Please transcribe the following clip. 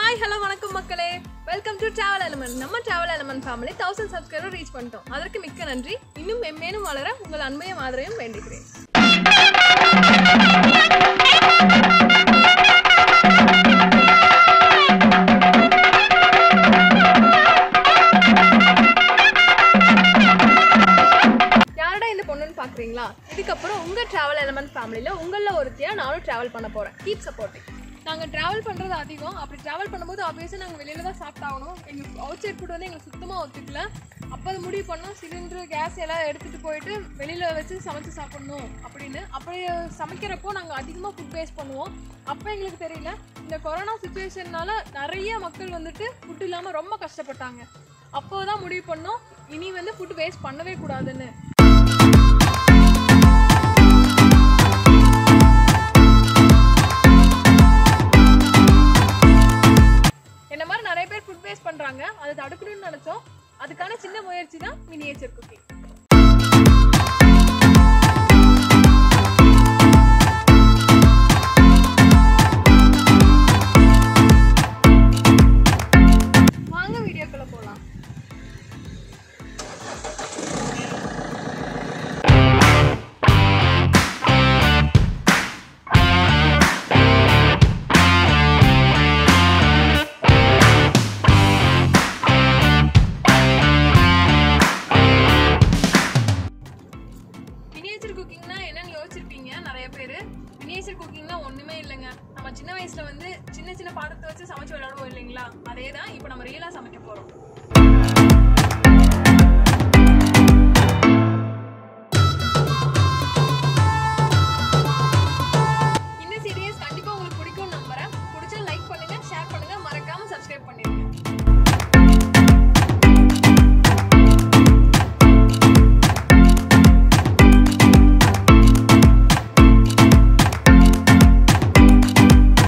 hi hello வணக்கம் மக்களே welcome to travel element நம்ம travel element family thousand subscriber reach பண்ணிட்டோம் அதற்கு மிக்க நன்றி இன்னும் மென்மேலும் வளர உங்கள் அன்பையும் ஆதரவையும் வேண்டுகிறேன் யாரடா இந்த பொண்ணுன்னு பார்க்குறீங்களா இதுக்கப்புறம் உங்கள் ட்ராவல் எலமெண்ட் ஃபேமிலியில் உங்களில் ஒருத்தியாக நானும் ட்ராவல் பண்ண போகிறேன் கீப் சப்போர்ட்டிங் நாங்கள் ட்ராவல் பண்ணுறது அதிகம் அப்படி ட்ராவல் பண்ணும்போது ஆப்வியஸாக நாங்கள் வெளியில் தான் சாப்பிட்டாகணும் எங்களுக்கு அவுட் சைட் ஃபுட் வந்து எங்களுக்கு சுத்தமாக ஒத்துக்கல அப்போ அது முடிவு பண்ணோம் சிலிண்டர் கேஸ் எல்லாம் எடுத்துகிட்டு போயிட்டு வெளியில் வச்சு சமைச்சு சாப்பிடணும் அப்படின்னு அப்படி சமைக்கிறப்போ நாங்கள் அதிகமாக ஃபுட் வேஸ்ட் பண்ணுவோம் அப்போ எங்களுக்கு தெரியல இந்த கொரோனா சுச்சுவேஷன்னால நிறைய மக்கள் வந்துட்டு ஃபுட் இல்லாமல் ரொம்ப கஷ்டப்பட்டாங்க அப்போ தான் முடிவு பண்ணோம் இனி வந்து ஃபுட் வேஸ்ட் பண்ணவே கூடாதுன்னு என்ன மாதிரி நிறைய பேர் ஃபுட் வேஸ்ட் பண்றாங்க அதை தடுக்கணும்னு நினைச்சோம் அதுக்கான சின்ன முயற்சி தான் மினியேச்சர் குக்கிங் வாங்க வீடியோக்குள்ள போலாம் மினியேச்சர் குக்கிங்னா என்னன்னு யோசிச்சிருப்பீங்க நிறைய பேர் மினியேச்சர் குக்கிங்னா ஒண்ணுமே இல்லைங்க நம்ம சின்ன வயசுல வந்து சின்ன சின்ன பாத்திரத்தை வச்சு சமைச்சு விளையாடுவோம் இல்லைங்களா அதே தான் இப்போ நம்ம ரியலா சமைக்க போறோம்